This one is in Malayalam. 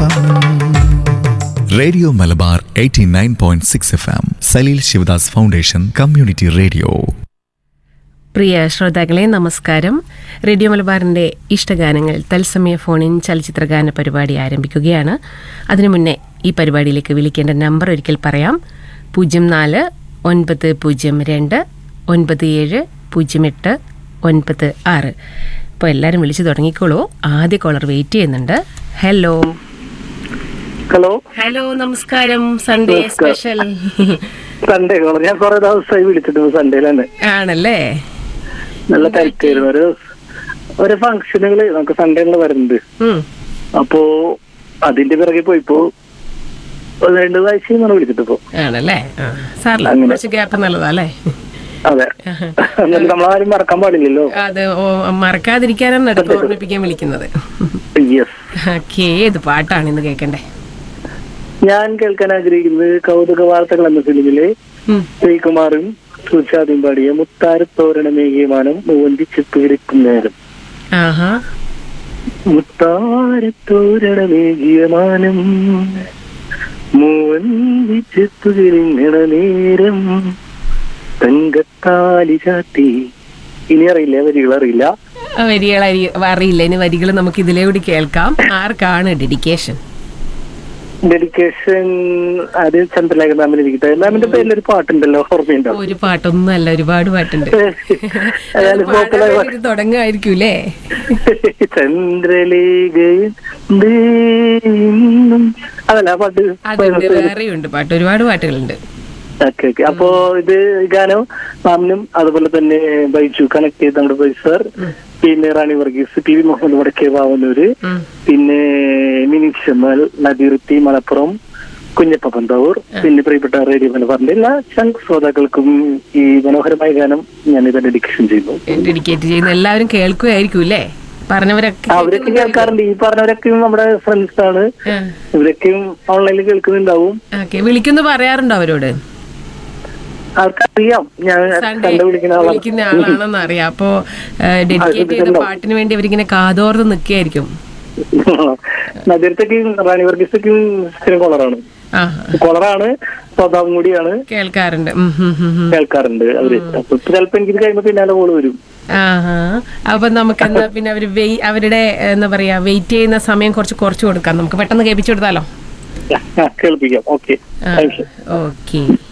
FM radio Malabar 89.6 F M Saleel Sivadas foundation community radio പ്രിയ ശ്രോതാക്കളെ നമസ്കാരം റേഡിയോ മലബാറിന്റെ ഇഷ്ടഗാനങ്ങൾ തത്സമയ ഫോണിൻ ചലച്ചിത്രഗാന പരിപാടി ആരംഭിക്കുകയാണ് അതിനു മുന്നേ ഈ പരിപാടിയിലേക്ക് വിളിക്കേണ്ട നമ്പർ ഒരിക്കൽ പറയാം പൂജ്യം നാല് ഒൻപത് പൂജ്യം രണ്ട് ഒൻപത് ഏഴ് പൂജ്യം എട്ട് ഒൻപത് ആറ് ഇപ്പോൾ എല്ലാവരും വിളിച്ചു തുടങ്ങിക്കോളൂ ആദ്യ കോളർ വെയിറ്റ് ചെയ്യുന്നുണ്ട് ഹലോ ഹലോ ഹലോ നമസ്കാരം സൺഡേ സ്പെഷ്യൽ സൺഡേ കോളർ ഞാൻ കുറെ ദിവസമായി വിളിച്ചിട്ട് സൺഡേയിൽ തന്നെ ആണല്ലേ നല്ല തിരക്കായിരുന്നു ഒരു ഒരു ഫംഗ്ഷനുകള് നമുക്ക് സൺഡേകളിൽ വരുന്നുണ്ട് ഉം. അപ്പോ അതിന്റെ പിറകെ പോയിപ്പോ ഒരു രണ്ട് ആഴ്ചയാണ് വിളിച്ചിട്ട് ഇപ്പോ ആണല്ലേ ആ, സാറില്ല അങ്ങനെ. കുറച്ച് ഗ്യാപ്പ് നല്ലതാ അല്ലേ അതെ എന്നിട്ട് നമ്മളാരും മറക്കാൻ പാടില്ലല്ലോ അത് ഓ- മറക്കാതിരിക്കാനാണ് അടുത്ത് ഓർമ്മിപ്പിക്കാൻ വിളിക്കുന്നത് യെസ് ഓക്കേ ഏത് പാട്ടാണ് ഇന്ന് കേൾക്കണ്ടേ ഞാൻ കേൾക്കാൻ ആഗ്രഹിക്കുന്നത് കൗതുക വാർത്തകൾ എന്ന ഫിലിമിലെ ഉം. ശ്രീകുമാറും സുഷാദിയും പാടിയ മുത്താരത്തോരണമേകിയമാനം മൂവന്തിച്ചിപ്പ് കിടക്കും നേരം ആഹാ മുത്താരത്തോരണമേകിയമാനം മൂവന്തിച്ചിപ്പ് കിടങ്ങണ നേരം തങ്കത്താലി ചാത്തി ഇനി അറിയില്ല വരികൾ അറിയില്ല ആ വരികൾ അരി- അറിയില്ല ഇനി വരികൾ നമുക്ക് ഇതിലേ കൂടി കേൾക്കാം ആർക്കാണ് ഡെഡിക്കേഷൻ ഡെഡിക്കേഷൻ അത് ചന്ദ്രലേഖ മാമിന് ഇരിക്കട്ടെ മാമിന്റെ പേരിൽ ഒരു പാട്ടുണ്ടല്ലോ ഓർമ്മയുണ്ടോ ഒരു പാട്ടൊന്നും അല്ല ഒരുപാട് പാട്ടുണ്ട് അതായത് പോപ്പുലർ തുടങ്ങുമായിരിക്കൂലേ ചന്ദ്രലേഖയും ദീനും. അതല്ല ആ പാട്ട് അതുണ്ട് വേറെയുണ്ട് പാട്ട് ഒരുപാട് പാട്ടുകളുണ്ട് ഓക്കെ ഓക്കെ അപ്പോ ഇത് ഗാനം മാമിനും അതുപോലെ തന്നെ ബൈജു കണക്ട് ചെയ്ത് നമ്മുടെ ബൈ സർ പിന്നെ റാണി വർഗീസ് പി വി മുഹമ്മദ് വടക്കേ വാവന്നൂര് ഉം. പിന്നെ മിനി ഷമൽ നദീർത്തി മലപ്പുറം കുഞ്ഞപ്പ പന്തവൂർ പിന്നെ പ്രിയപ്പെട്ട റേഡിയോ മലബാറിന്റെ എല്ലാ ശംഖ് ശ്രോതാക്കൾക്കും ഈ മനോഹരമായ ഗാനം ഞാൻ ഇത് ഡെഡിക്കേഷൻ ചെയ്യുന്നു ഡെഡിക്കേറ്റ് ചെയ്യുന്ന എല്ലാവരും കേൾക്കുകയായിരിക്കൂലേ പറഞ്ഞവരൊക്കെ അവരൊക്കെ കേൾക്കാറുണ്ട് ഈ പറഞ്ഞവരൊക്കെയും നമ്മുടെ ഫ്രണ്ട്സ് ആണ് ആ. ഇവരൊക്കെയും ഓൺലൈനിൽ കേൾക്കുന്നുണ്ടാവും ഓക്കെ വിളിക്കുന്നു പറയാറുണ്ടോ അവരോട് അവർക്കറിയാം ഞാൻ സൺഡേ സൺഡേ വിളിക്കുന്ന ആളാണ് വിളിക്കുന്ന ആളാണെന്ന് അറിയാം അപ്പോ ഡെഡിക്കേറ്റ് ചെയ്ത പാട്ടിന് വേണ്ടി അവരിങ്ങനെ കാതോർത്ത് നിൽക്കുകയായിരിക്കും നദിരത്തേക്കും റാണി വർഗീസൊക്കെയും സ്ഥിരം കോളറാണ് ആ കോളറാണ് സ്വഭാവം കൂടിയാണ് കേൾക്കാറുണ്ട് ഉം, ഉം, ഉം, ഉം. കേൾക്കാറുണ്ട് അവര് അപ്പൊ ഇപ്പൊ ചിലപ്പോ എനിക്ക് കഴിയുമ്പോ പിന്നാലെ കോള് വരും ആഹാ അപ്പൊ നമുക്ക് എന്നാ പിന്നെ അവര് വെയ്- അവരുടെ എന്താ പറയാ വെയിറ്റ് ചെയ്യുന്ന സമയം കുറച്ച് കുറച്ച് കൊടുക്കാം നമുക്ക് പെട്ടെന്ന് കേൾപ്പിച്ചു കൊടുത്താലോ കേൾപ്പിക്കാം ഓക്കെ താങ്ക് യു ഓക്കെ